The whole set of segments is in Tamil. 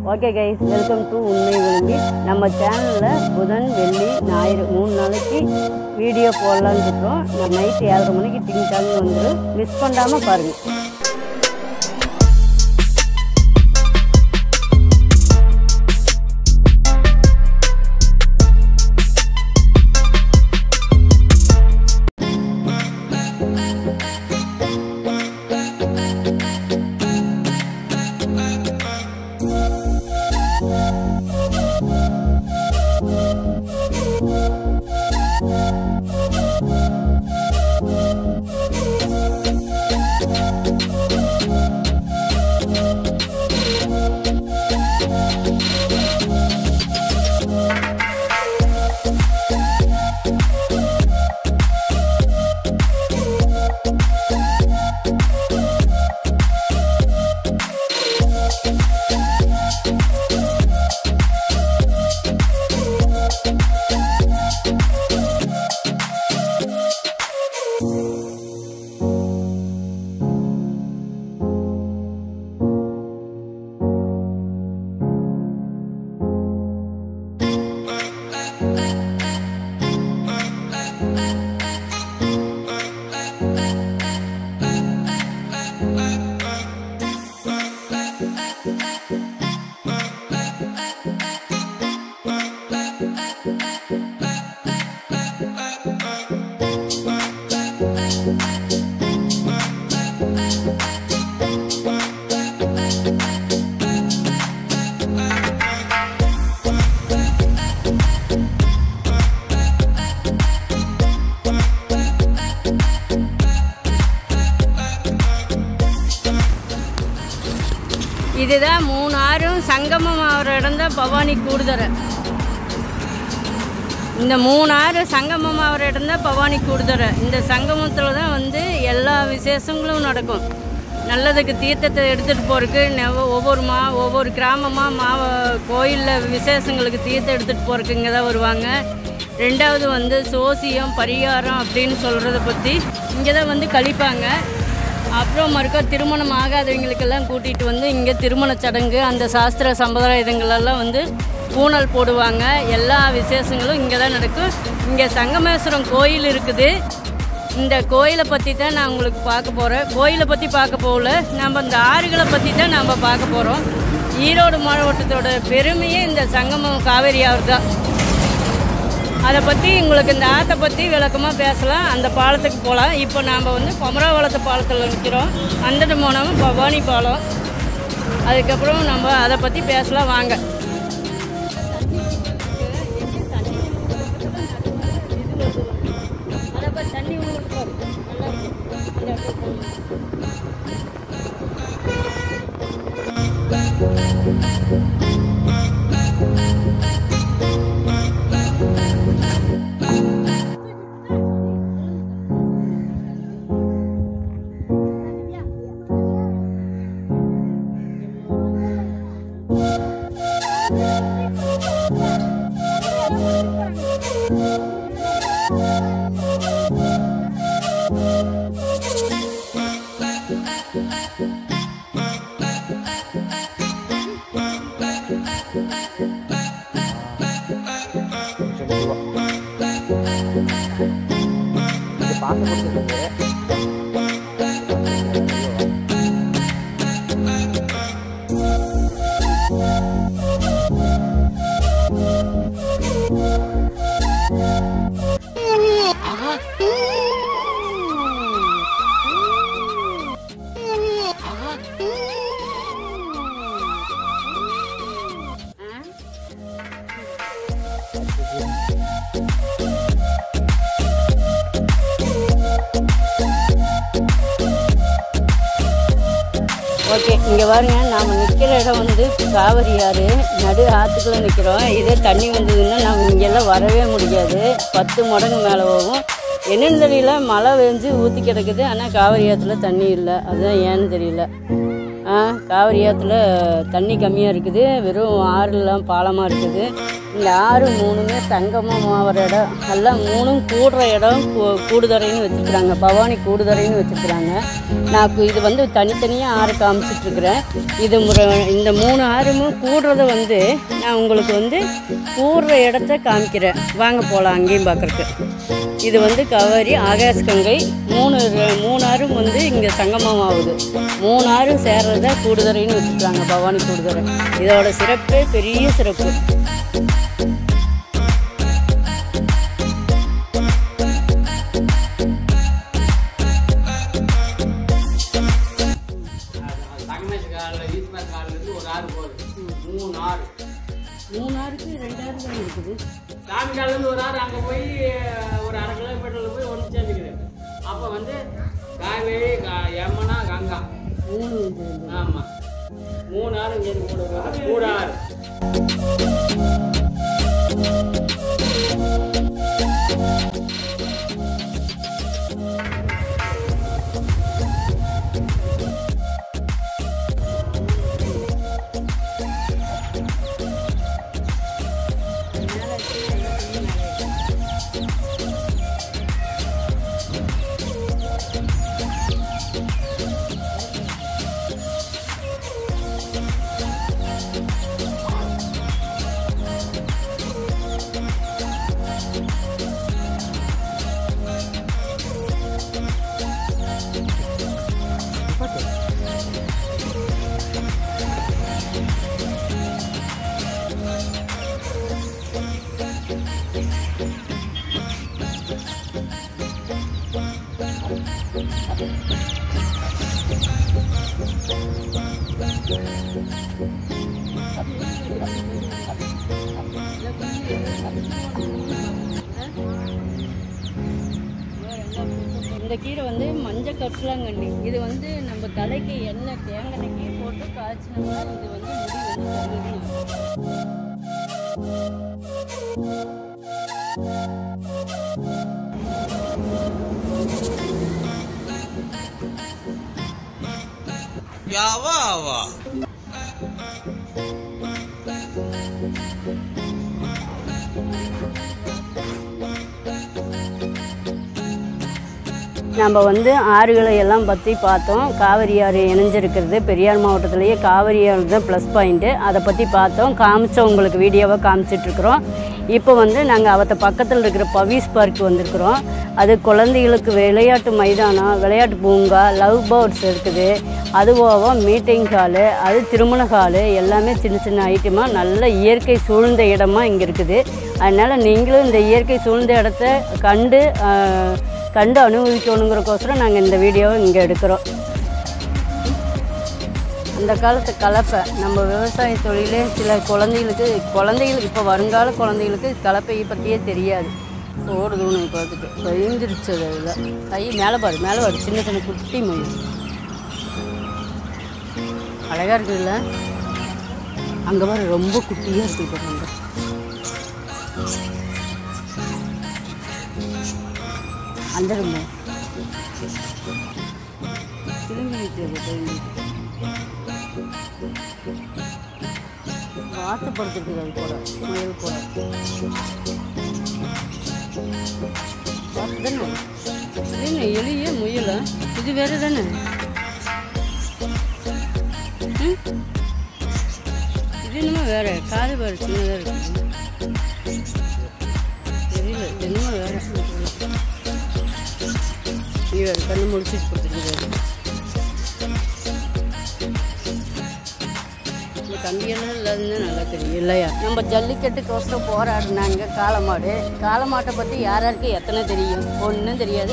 ஓகே கைஸ் வெல்கம் டு உண்மை விரும்பி நம்ம சேனலில் புதன் வெள்ளி ஞாயிறு மூணு நாளைக்கு வீடியோ போடலான்னு இருக்கோம் நைட்டு ஏழரை மணிக்கு டிங் டாங் வந்துடும் மிஸ் பண்ணாமல் பாருங்கள் இதுதான் மூணு ஆறும் சங்கமம் ஆகிற இடம் தான் பவானி கூடுதரை இந்த மூணு ஆறு சங்கமம் ஆகிற இடம் தான் பவானி கூடுதரை இந்த சங்கமத்தில் தான் வந்து எல்லா விசேஷங்களும் நடக்கும் நல்லதுக்கு தீர்த்தத்தை எடுத்துகிட்டு போகிறதுக்கு ஒவ்வொரு மா ஒவ்வொரு கிராமமாக மாவ கோயிலில் விசேஷங்களுக்கு தீர்த்தம் எடுத்துகிட்டு போகிறதுக்கு இங்கே தான் வருவாங்க ரெண்டாவது வந்து சோசியம் பரிகாரம் அப்படின்னு சொல்கிறத பற்றி இங்கே தான் வந்து கழிப்பாங்க அப்புறம் மறுக்கா திருமணம் ஆகாதவங்களுக்கெல்லாம் கூட்டிகிட்டு வந்து இங்கே திருமண சடங்கு அந்த சாஸ்திர சம்பிரதாயங்களெல்லாம் வந்து பூனல் போடுவாங்க எல்லா விசேஷங்களும் இங்கே தான் நடக்கும் இங்கே சங்கமேஸ்வரம் கோயில் இருக்குது இந்த கோயிலை பற்றி தான் நான் உங்களுக்கு பார்க்க போகிறேன் கோயிலை பற்றி பார்க்க போகல நம்ம இந்த ஆறுகளை பற்றி தான் நம்ம பார்க்க போகிறோம் ஈரோடு மாவட்டத்தோட பெருமையே இந்த சங்கமம் காவேரி ஆறு தான் அதை பற்றி உங்களுக்கு இந்த ஆற்றை பற்றி விளக்கமாக பேசலாம் அந்த பாலத்துக்கு போகலாம் இப்போ நாம் வந்து குமராவளத்து பாலத்தில் நிற்கிறோம் அந்தட்டு போனோம் பவானி பாலம் அதுக்கப்புறம் நம்ம அதை பற்றி பேசலாம் வாங்க தண்ணி ஓகே இங்கே பாருங்க நாம் நிற்கிற இடம் வந்து காவிரி ஆறு நடு ஆற்றுக்குள்ளே நிற்கிறோம் இதே தண்ணி வந்ததுன்னா நம்ம இங்கெல்லாம் வரவே முடியாது பத்து மடங்கு மேலே போகும் என்னன்னு தெரியல மழை பெஞ்சு ஊற்றி கிடக்குது ஆனால் காவிரி ஆற்றுல தண்ணி இல்லை அதுதான் ஏன்னு தெரியல ஆ காவிரி ஆற்றுல தண்ணி கம்மியாக இருக்குது வெறும் ஆறுலாம் பாலமாக இருக்குது இந்த ஆறு மூணுமே சங்கமம் ஆகிற இடம் எல்லாம் மூணும் கூடுற இடம் கூ- கூடுதுறைன்னு வச்சுருக்குறாங்க பவானி கூடுதுறைன்னு வச்சுருக்குறாங்க நான் கு- இது வந்து தனித்தனியாக ஆறு காமிச்சிட்ருக்குறேன் இது முறை இந்த மூணு ஆறுமும் கூடுறத வந்து நான் உங்களுக்கு வந்து கூடுற இடத்த காமிக்கிறேன் வாங்க போகலாம் அங்கேயும் பார்க்குறக்கு இது வந்து கவரி ஆகாஷ் கங்கை மூணு ர- மூணு ஆறும் வந்து இங்கே சங்கமம் ஆகுது மூணு ஆறும் சேர்றத கூடுதுறைன்னு வச்சுருக்காங்க பவானி கூடுதுறை இதோட சிறப்பே பெரிய சிறப்பு தங்கமேஷ் காலில் ஈஸ்வர் காலிலேருந்து ஒரு ஆறு போகுது மூணு ஆறு மூணு ஆறுக்கு ரெண்டு ஆறு தான் இருக்குது சாமி காலிலேருந்து ஒரு ஆறு அங்கே போய் ஒரு அரை கிலோமீட்டரில் போய் ஒன்று சேர்ந்துக்குது அப்போ வந்து காவேரி கா- யமுனா கங்கா மூணு இது ஆமாம் மூணு ஆறு இங்கே கூட கூட ஆறு இந்த கீரை வந்து மஞ்சள் கரிசலாங்கண்ணி இது வந்து நம்ம தலைக்கு எண்ணெய் தேங்காய்க்கு போட்டு காய்ச்சினோம்னா இது வந்து முடி வந்து தங்குதுன்னு யாவா ஆவா நம்ம வந்து ஆறுகளை எல்லாம் பற்றி பார்த்தோம் காவிரி ஆறு இணைஞ்சிருக்கிறது பெரியார் மாவட்டத்திலேயே காவிரி ஆறு தான் ப்ளஸ் பாயிண்ட்டு அதை பற்றி பார்த்தோம் காமிச்சோம் உங்களுக்கு வீடியோவாக காமிச்சிட்ருக்குறோம் இப்போ வந்து நாங்கள் அவத்த பக்கத்தில் இருக்கிற பவீஸ் பார்க் வந்திருக்கிறோம் அது குழந்தைகளுக்கு விளையாட்டு மைதானம் விளையாட்டு பூங்கா லவ் பேர்ட்ஸ் இருக்குது அது போக மீட்டிங் ஹாலு அது திருமண ஹாலு எல்லாமே சின்ன சின்ன ஐட்டமாக நல்ல இயற்கை சூழ்ந்த இடமா இங்கே இருக்குது அதனால் நீங்களும் இந்த இயற்கை சூழ்ந்த இடத்த கண்டு ஆஹ், கண்டு அனுபவிக்கணுங்கிறக்கோசரம் நாங்கள் இந்த வீடியோவை இங்கே எடுக்கிறோம் அந்த காலத்து கலப்பை நம்ம விவசாய தொழிலே சில குழந்தைகளுக்கு குழந்தைகளுக்கு இப்போ வருங்கால குழந்தைகளுக்கு கலப்பையை பற்றியே தெரியாது ஓடுது உனக்கு பார்த்துட்டு பயந்துருச்சு அது அதில் கை மேலே பாரு மேலே பாரு சின்ன சின்ன குட்டி மயில் அழகாக இருக்குதுல்ல அங்கே பாரு ரொம்ப குட்டியாக இருக்குது பாரு அங்கே அந்த ரொம்ப திரும்பி விட்டுறது திரும்பி வாத்து படுத்துருக்குது அது கூட முயல் கூட வாத்து தானே இது என்ன எலிய முயலா இது வேற தானே ம்? இது என்னமோ வேற காது பாரு சின்னதாக இருக்கு தெரியல என்னமோ வேற இவர் கண்ணு முடிச்சுட்டு கொடுத்துருக்குறாரு இந்த கம்பியெல்லாம் இல்லாதுன்னு நல்லா தெரியும் இல்லையா நம்ம ஜல்லிக்கட்டுக்கோசரம் போராடினாங்க காளமாடு காளமாட்டை பற்றி யார் யாருக்கு எத்தனை தெரியும் ஒன்றும் தெரியாது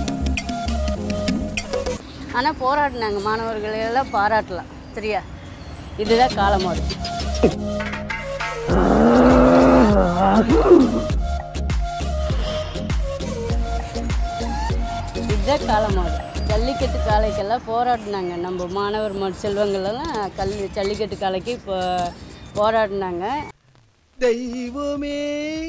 ஆனால் போராடினாங்க மாணவர்களை எல்லாம் பாராட்டலாம் சரியா இதுதான் காளமாடு இதுதான் காளமாடு ஜல்லிக்கட்டு காளைக்கெல்லாம் போராடினாங்க நம்ம மாணவர் ம- செல்வங்களெல்லாம் கல் ஜல்லிக்கட்டு காளைக்கு இப்போ போராடினாங்க தெய்வமே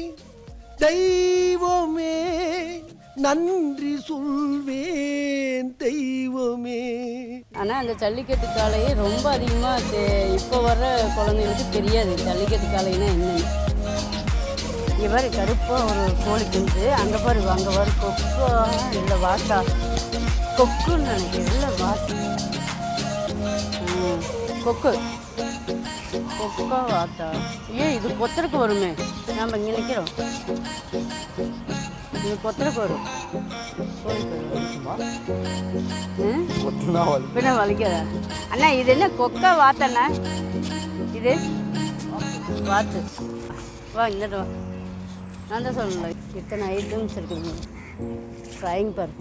தெய்வமே நன்றி சொல்வேன் தெய்வமே ஆனால் அந்த ஜல்லிக்கட்டு காளையே ரொம்ப அதிகமாக இப்போ வர்ற குழந்தைங்களுக்கு தெரியாது ஜல்லிக்கட்டு காளைன்னா என்னன்னு இங்கே பாரு கருப்பாக ஒரு கோழி குஞ்சு அங்கே பாரு அங்கே பாரு கொக்கா இல்லை வாட்டா கொக்குன்னு நினைக்கிறேன் இல்லை வாட்டா ம், கொக்கு கொக்கா வாட்டா ஏன் இது கொத்தருக்கு வருமே நாம் இங்கே நிற்கிறோம் இது கொத்தருக்கு வரும் கோழிக்கு வரும். ம்? பின்ன வலிக்காதா அண்ணா இது என்ன கொக்கா வாத்தண்ணா இது வாத்து வா இங்கிட்ட வா நான் தான் சொல்லல இத்தனை ஐட்டம்ஸ் இருக்குது ட்ராயிங் பாரு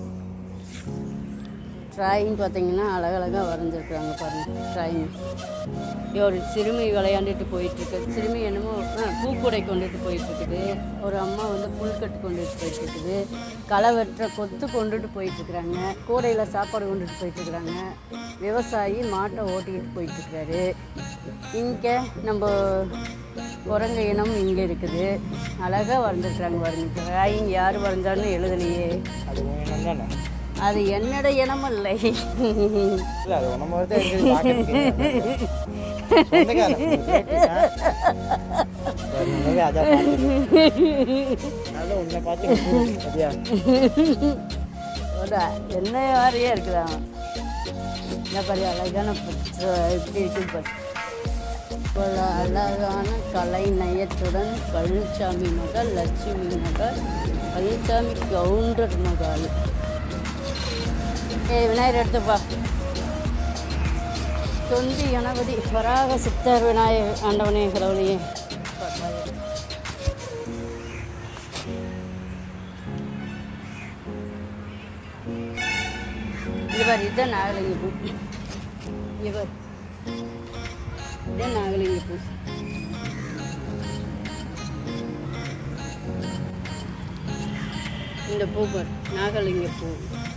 ட்ராயிங் பார்த்தீங்கன்னா அழகழகாக வரைஞ்சிருக்குறாங்க பாருங்க ட்ராயிங் ஒரு சிறுமி விளையாண்டுட்டு போயிட்டுருக்கு சிறுமி என்னமோ ஆ, பூக்கூடை கொண்டுட்டு போயிட்டுருக்குது ஒரு அம்மா வந்து புல்கட்டு கொண்டுட்டு போயிட்டுருக்குது களை வெட்டுற கொத்து கொண்டுட்டு போயிட்டுருக்குறாங்க கூடையில் சாப்பாடு கொண்டுட்டு போயிட்டுருக்குறாங்க விவசாயி மாட்டை ஓட்டிக்கிட்டு போயிட்டுருக்காரு இங்கே நம்ம குரங்கு இனம் இங்கே இருக்குது அழகாக வரைஞ்சிருக்குறாங்க பாருங்க ட்ராயிங் யார் வரைஞ்சான்னு எழுதலையே அது உங்க தானே அது என்னோட இனம் இல்லை இல்லை அது உன மாதிரி தான் இருக்குது பார்க்கறதுக்கு. சொந்தக்காரன். சரி, உண்மையாவே அதான் பார்த்தது. அதான் உன்னை பார்த்து சரியா அடா, என்ன மாதிரியே இருக்குதா இந்த பாரு அழகான பச்சை எப்படி இருக்குது பாரு ஒரு அழகான கலை நயத்துடன் பழனிசாமி மகள் லட்சுமி மகள் பழனிசாமி கவுண்டர் மகள் ஏய் விநாயகர் எடுத்துப்பா தொந்தி கணபதி வராக சித்தர் விநாயகர் ஆண்டவனே கடவுளையே இவர் இதுதான் நாகலிங்க பூ இவர் இதுதான் நாகலிங்க பூ இந்த பூ பார் நாகலிங்க பூ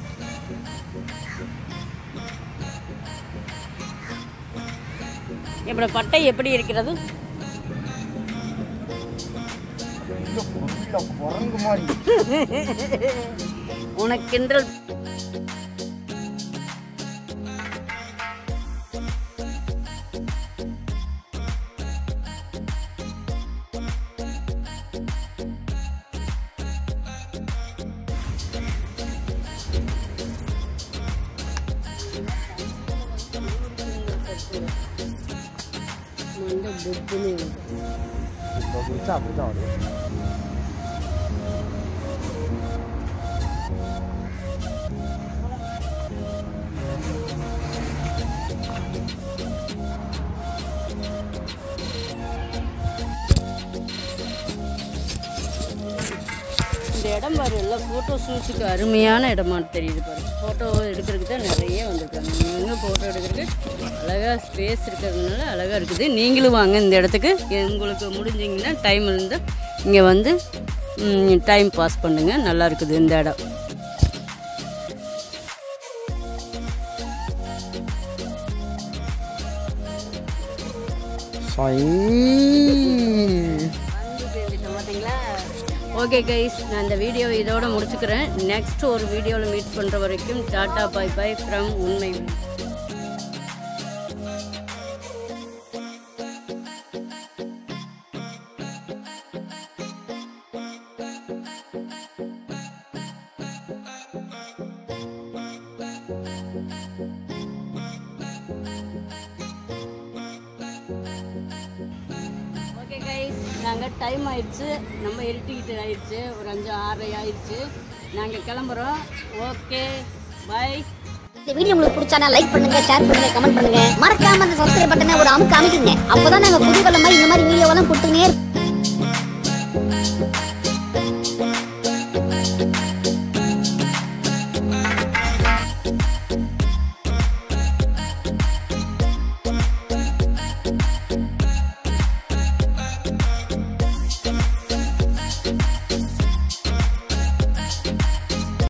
இப்படி பட்டை எப்படி இருக்கிறது குரங்கு மாதிரி உனக்கென்று மண்டை புத்துன்னு இருக்கு. இப்போ குடிச்சா அப்படி தான் வரும் இந்த இடம் பாரு எல்லாம் ஃபோட்டோ ஷூட்டுக்கு அருமையான இடமா தெரியுது பாரு ஃபோட்டோ எடுக்கிறதுக்கு தான் நிறைய வந்திருக்காங்க இங்கே ஃபோட்டோ எடுக்கிறதுக்கு அழகாக ஸ்பேஸ் இருக்கிறதுனால அழகாக இருக்குது நீங்களும் வாங்க இந்த இடத்துக்கு உங்களுக்கு முடிஞ்சிங்கன்னா டைம் இருந்தால் இங்கே வந்து டைம் பாஸ் பண்ணுங்கள் நல்லா இருக்குது இந்த இடம் பார்த்தீங்களா ஓகே கைஸ் நான் இந்த வீடியோ இதோட முடிச்சுக்கிறேன் நெக்ஸ்ட் ஒரு வீடியோவில் மீட் பண்ணுற வரைக்கும் டாட்டா பாய் பாய் ஃப்ரம் உண்மை ஓகே கைஸ் நாங்கள் டைம் ஆயிடுச்சு நம்ம இருட்டிக்கிட்டு ஆயிடுச்சு ஒரு அஞ்சு ஆறரை ஆயிடுச்சு நாங்கள் கிளம்புறோம் ஓகே பை இந்த வீடியோ உங்களுக்கு பிடிச்சா லைக் பண்ணுங்க ஷேர் பண்ணுங்க கமெண்ட் பண்ணுங்க மறக்காம அந்த சப்ஸ்கிரைப் பட்டனை ஒரு அமுக்கு அமைக்குங்க அப்பதான் நாங்க புதுக்கல்ல மாதிரி இந்த மாதிரி வீடியோவெல்லாம் கொடுத்துனே இருப்போம்